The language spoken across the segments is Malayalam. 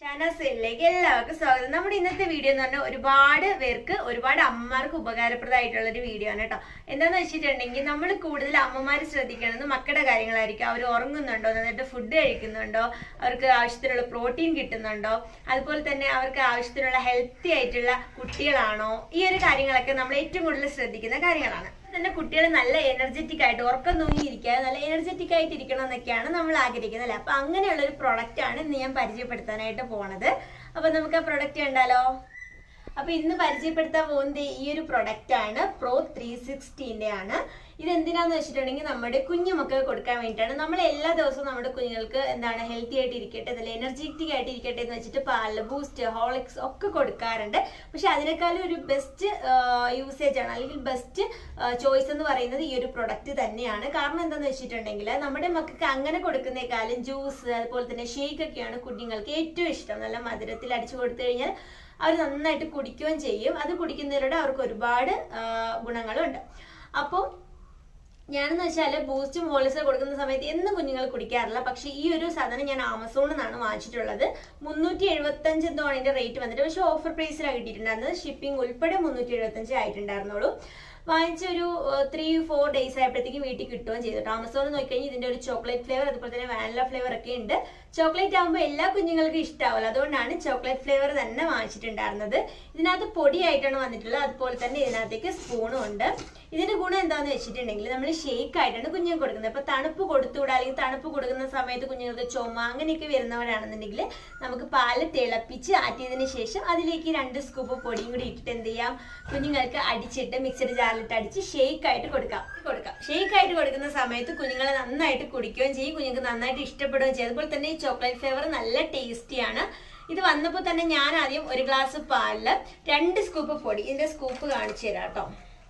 ഷാനാസയിലേക്ക് എല്ലാവർക്കും സ്വാഗതം നമ്മുടെ ഇന്നത്തെ വീഡിയോ എന്ന് പറഞ്ഞാൽ ഒരുപാട് പേർക്ക് ഒരുപാട് അമ്മമാർക്ക് ഉപകാരപ്രദമായിട്ടുള്ള ഒരു വീഡിയോ ആണ് കേട്ടോ എന്താന്ന് വെച്ചിട്ടുണ്ടെങ്കിൽ നമ്മൾ കൂടുതൽ അമ്മമാർ ശ്രദ്ധിക്കുന്നത് മക്കളുടെ കാര്യങ്ങളായിരിക്കും അവർ ഉറങ്ങുന്നുണ്ടോ നന്നായിട്ട് ഫുഡ് കഴിക്കുന്നുണ്ടോ അവർക്ക് ആവശ്യത്തിനുള്ള പ്രോട്ടീൻ കിട്ടുന്നുണ്ടോ അതുപോലെ തന്നെ അവർക്ക് ആവശ്യത്തിനുള്ള ഹെൽത്തി ആയിട്ടുള്ള കുട്ടികളാണോ ഈ ഒരു കാര്യങ്ങളൊക്കെ നമ്മൾ ഏറ്റവും കൂടുതൽ ശ്രദ്ധിക്കുന്ന കാര്യങ്ങളാണ് തന്നെ കുട്ടികൾ നല്ല എനർജറ്റിക് ആയിട്ട് ഉറക്കം തൂങ്ങിയിരിക്കാതെ നല്ല എനർജറ്റിക് ആയിട്ട് ഇരിക്കണം എന്നൊക്കെയാണ് നമ്മൾ ആഗ്രഹിക്കുന്നത് അല്ലേ അപ്പൊ അങ്ങനെയുള്ള ഒരു പ്രൊഡക്റ്റ് ആണ് ഇന്ന് ഞാൻ പരിചയപ്പെടുത്താനായിട്ട് പോണത് അപ്പൊ നമുക്ക് ആ പ്രൊഡക്റ്റ് കണ്ടാലോ അപ്പൊ ഇന്ന് പരിചയപ്പെടുത്താൻ പോകുന്നത് ഈ ഒരു പ്രൊഡക്റ്റ് ആണ് പ്രോ ത്രീ സിക്സ്റ്റീന്റെ ആണ് ഇത് എന്തിനാന്ന് വെച്ചിട്ടുണ്ടെങ്കിൽ നമ്മുടെ കുഞ്ഞു മക്കൾക്ക് കൊടുക്കാൻ വേണ്ടിയിട്ടാണ് നമ്മൾ എല്ലാ ദിവസവും നമ്മുടെ കുഞ്ഞുങ്ങൾക്ക് എന്താണ് ഹെൽത്തി ആയിട്ട് ഇരിക്കട്ടെ നല്ല എനർജറ്റിക് ആയിട്ട് ഇരിക്കട്ടെ എന്ന് വെച്ചിട്ട് പാല് ബൂസ്റ്റ് ഹോളിക്സ് ഒക്കെ കൊടുക്കാറുണ്ട് പക്ഷെ അതിനേക്കാളും ഒരു ബെസ്റ്റ് യൂസേജ് ആണ് അല്ലെങ്കിൽ ബെസ്റ്റ് ചോയ്സ് എന്ന് പറയുന്നത് ഈ ഒരു പ്രൊഡക്റ്റ് തന്നെയാണ് കാരണം എന്താന്ന് വെച്ചിട്ടുണ്ടെങ്കിൽ നമ്മുടെ മക്കൾക്ക് അങ്ങനെ കൊടുക്കുന്നേക്കാളും ജ്യൂസ് അതുപോലെ തന്നെ ഷേക്ക് ഒക്കെയാണ് കുഞ്ഞുങ്ങൾക്ക് ഏറ്റവും ഇഷ്ടം നല്ല മധുരത്തിൽ അടിച്ചു കൊടുത്തു കഴിഞ്ഞാൽ അവർ നന്നായിട്ട് കുടിക്കുകയും ചെയ്യും അത് കുടിക്കുന്നതിലൂടെ അവർക്ക് ഒരുപാട് ആ, ഗുണങ്ങളുണ്ട് അപ്പോൾ ഞാനെന്ന് വെച്ചാൽ ബൂസ്റ്റും ഹോളിസും കൊടുക്കുന്ന സമയത്ത് എന്നും കുഞ്ഞുങ്ങൾ കുടിക്കാറില്ല പക്ഷെ ഈ ഒരു സാധനം ഞാൻ ആമസോണിൽ നിന്നാണ് വാങ്ങിച്ചിട്ടുള്ളത് മുന്നൂറ്റി എഴുപത്തഞ്ച് എന്തോ ആണ് ഇതിന്റെ റേറ്റ് വന്നിട്ട് പക്ഷെ ഓഫർ പ്രൈസിലാണ് കിട്ടിയിട്ടുണ്ടായിരുന്നത് ഷിപ്പിംഗ് ഉൾപ്പെടെ മുന്നൂറ്റി എഴുപത്തഞ്ച് ആയിട്ടുണ്ടായിരുന്നുള്ളൂ വാങ്ങിച്ച ഒരു ത്രീ ഫോർ ഡേയ്സ് ആയപ്പോഴത്തേക്കും വീട്ടിൽ കിട്ടുകയും ചെയ്തു കേട്ടോ ആമസോണിൽ നോക്കിക്കഴിഞ്ഞാൽ ഇതിന്റെ ഒരു ചോക്ലേറ്റ് ഫ്ലേവർ അതുപോലെ തന്നെ വാനില ഫ്ലേവർ ഒക്കെ ഉണ്ട് ചോക്ലേറ്റ് ആകുമ്പോൾ എല്ലാ കുഞ്ഞുങ്ങൾക്കും ഇഷ്ടാവില്ല അതുകൊണ്ടാണ് ചോക്ലേറ്റ് ഫ്ലേവർ തന്നെ വാങ്ങിച്ചിട്ടുണ്ടായിരുന്നത് ഇതിനകത്ത് പൊടിയായിട്ടാണ് വന്നിട്ടുള്ളത് അതുപോലെ തന്നെ ഇതിനകത്തേക്ക് സ്പൂണും ഉണ്ട് ഇതിന്റെ ഗുണം എന്താണെന്ന് വെച്ചിട്ടുണ്ടെങ്കിൽ നമ്മൾ ഷേക്ക് ആയിട്ടാണ് കുഞ്ഞുങ്ങൾക്ക് കൊടുക്കുന്നത് അപ്പൊ തണുപ്പ് കൊടുത്തുകൂടാ അല്ലെങ്കിൽ തണുപ്പ് കൊടുക്കുന്ന സമയത്ത് കുഞ്ഞുങ്ങൾക്ക് ചുമ അങ്ങനെയൊക്കെ വരുന്നവരാണെന്നുണ്ടെങ്കിൽ നമുക്ക് പാല് തിളപ്പിച്ച് ആറ്റിയതിന് ശേഷം അതിലേക്ക് രണ്ട് സ്കൂപ്പ് പൊടിയും കൂടി ഇട്ടിട്ട് എന്ത് ചെയ്യാം കുഞ്ഞുങ്ങൾക്ക് അടിച്ചിട്ട് മിക്സഡ് ജാറിലിട്ട് അടിച്ച് ഷേക്ക് ആയിട്ട് കൊടുക്കാം കൊടുക്കാം ഷേക്ക് ആയിട്ട് കൊടുക്കുന്ന സമയത്ത് കുഞ്ഞുങ്ങളെ നന്നായിട്ട് കുടിക്കുകയും ചെയ്യും കുഞ്ഞുങ്ങൾക്ക് നന്നായിട്ട് ഇഷ്ടപ്പെടുകയും ചെയ്യും അതുപോലെ തന്നെ ഈ ചോക്ലേറ്റ് ഫ്ലേവർ നല്ല ടേസ്റ്റിയാണ് ഇത് വന്നപ്പോൾ തന്നെ ഞാൻ ആദ്യം ഒരു ഗ്ലാസ് പാലില് രണ്ട് സ്കൂപ്പ് പൊടി ഇതിന്റെ സ്കൂപ്പ് കാണിച്ചു തരാം കേട്ടോ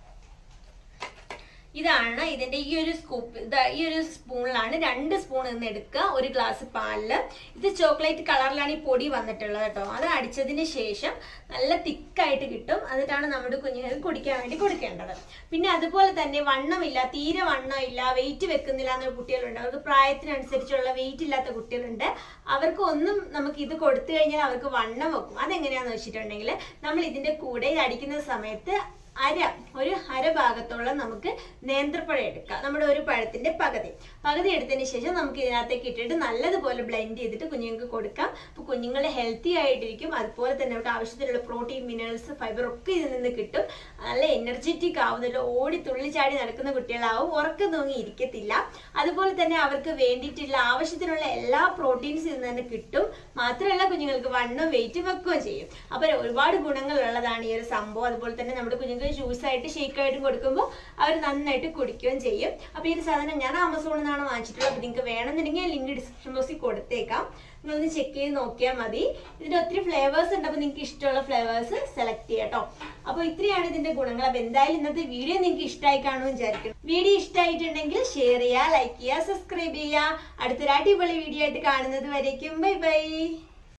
ഇതാണ് ഇതിന്റെ ഈ ഒരു സ്കൂപ്പ് ഇത് ഈ ഒരു സ്പൂണിലാണ് രണ്ട് സ്പൂൺ നിന്ന് എടുക്കുക ഒരു ഗ്ലാസ് പാലില് ഇത് ചോക്ലേറ്റ് കളറിലാണ് ഈ പൊടി വന്നിട്ടുള്ളത് കേട്ടോ അത് അടിച്ചതിന് ശേഷം നല്ല തിക്കായിട്ട് കിട്ടും എന്നിട്ടാണ് നമ്മുടെ കുഞ്ഞുങ്ങൾക്ക് കുടിക്കാൻ വേണ്ടി കൊടുക്കേണ്ടത് പിന്നെ അതുപോലെ തന്നെ വണ്ണമില്ല തീരെ വണ്ണമില്ല വെയിറ്റ് വെക്കുന്നില്ല എന്ന കുട്ടികളുണ്ട് അവർക്ക് പ്രായത്തിനനുസരിച്ചുള്ള വെയിറ്റ് ഇല്ലാത്ത കുട്ടികളുണ്ട് അവർക്ക് ഒന്നും നമുക്ക് ഇത് കൊടുത്തു കഴിഞ്ഞാൽ അവർക്ക് വണ്ണം വെക്കും അതെങ്ങനെയാന്ന് വെച്ചിട്ടുണ്ടെങ്കിൽ നമ്മൾ ഇതിന്റെ കൂടെ ഇത് അടിക്കുന്ന സമയത്ത് അര ഒരു അര ഭാഗത്തോളം നമുക്ക് നേന്ത്രപ്പഴം എടുക്കാം നമ്മുടെ ഒരു പഴത്തിന്റെ പകുതി പകുതി എടുത്തതിന് ശേഷം നമുക്ക് ഇതിനകത്തേക്ക് ഇട്ടിട്ട് നല്ലതുപോലെ ബ്ലെൻഡ് ചെയ്തിട്ട് കുഞ്ഞുങ്ങൾക്ക് കൊടുക്കാം അപ്പൊ കുഞ്ഞുങ്ങൾ ഹെൽത്തി ആയിട്ടിരിക്കും അതുപോലെ തന്നെ അവർക്ക് ആവശ്യത്തിലുള്ള പ്രോട്ടീൻ മിനറൽസ് ഫൈബർ ഒക്കെ ഇതിൽ നിന്ന് കിട്ടും നല്ല എനർജറ്റിക് ആവുന്നല്ലോ ഓടി തുള്ളിച്ചാടി നടക്കുന്ന കുട്ടികളാവും ഉറക്കം തൂങ്ങി ഇരിക്കത്തില്ല അതുപോലെ തന്നെ അവർക്ക് വേണ്ടിയിട്ടുള്ള ആവശ്യത്തിനുള്ള എല്ലാ പ്രോട്ടീൻസ് ഇതിൽ നിന്ന് കിട്ടും മാത്രമല്ല കുഞ്ഞുങ്ങൾക്ക് വണ്ണം വെയിറ്റ് വെക്കുകയും ചെയ്യും അപ്പൊ ഒരുപാട് ഗുണങ്ങൾ ഉള്ളതാണ് ഈ ഒരു സംഭവം അതുപോലെ തന്നെ നമ്മുടെ കുഞ്ഞുങ്ങൾക്ക് ജ്യൂസ് ആയിട്ട് ഷേക്ക് ആയിട്ടും കൊടുക്കുമ്പോൾ അവർ നന്നായിട്ട് കുടിക്കുകയും ചെയ്യും അപ്പൊ ഈ ഒരു സാധനം ഞാൻ ആമസോണിൽ നിന്നാണ് വാങ്ങിച്ചിട്ടുള്ളത് അപ്പൊ നിങ്ങൾക്ക് വേണമെന്നുണ്ടെങ്കിൽ ലിങ്ക് ഡിസ്ക്രിപ്ഷൻ ബോക്സിൽ കൊടുത്തേക്കാം നിങ്ങളൊന്ന് ചെക്ക് ചെയ്ത് നോക്കിയാൽ മതി ഇതിന്റെ ഒത്തിരി ഫ്ലേവേഴ്സ് ഉണ്ട് അപ്പൊ നിങ്ങൾക്ക് ഇഷ്ടമുള്ള ഫ്ലേവേഴ്സ് സെലക്ട് ചെയ്യാം കേട്ടോ അപ്പൊ ഇത്രയാണ് ഇതിന്റെ ഗുണങ്ങൾ അപ്പൊ എന്തായാലും ഇന്നത്തെ വീഡിയോ നിങ്ങൾക്ക് ഇഷ്ടമായി കാണുമെന്ന് വിചാരിക്കും വീഡിയോ ഇഷ്ടമായിട്ടുണ്ടെങ്കിൽ ഷെയർ ചെയ്യുക ലൈക്ക് ചെയ്യുക സബ്സ്ക്രൈബ് ചെയ്യുക അടുത്തൊരു അടിപൊളി വീഡിയോ ആയിട്ട് കാണുന്നത് വരേക്കും ബൈ ബൈ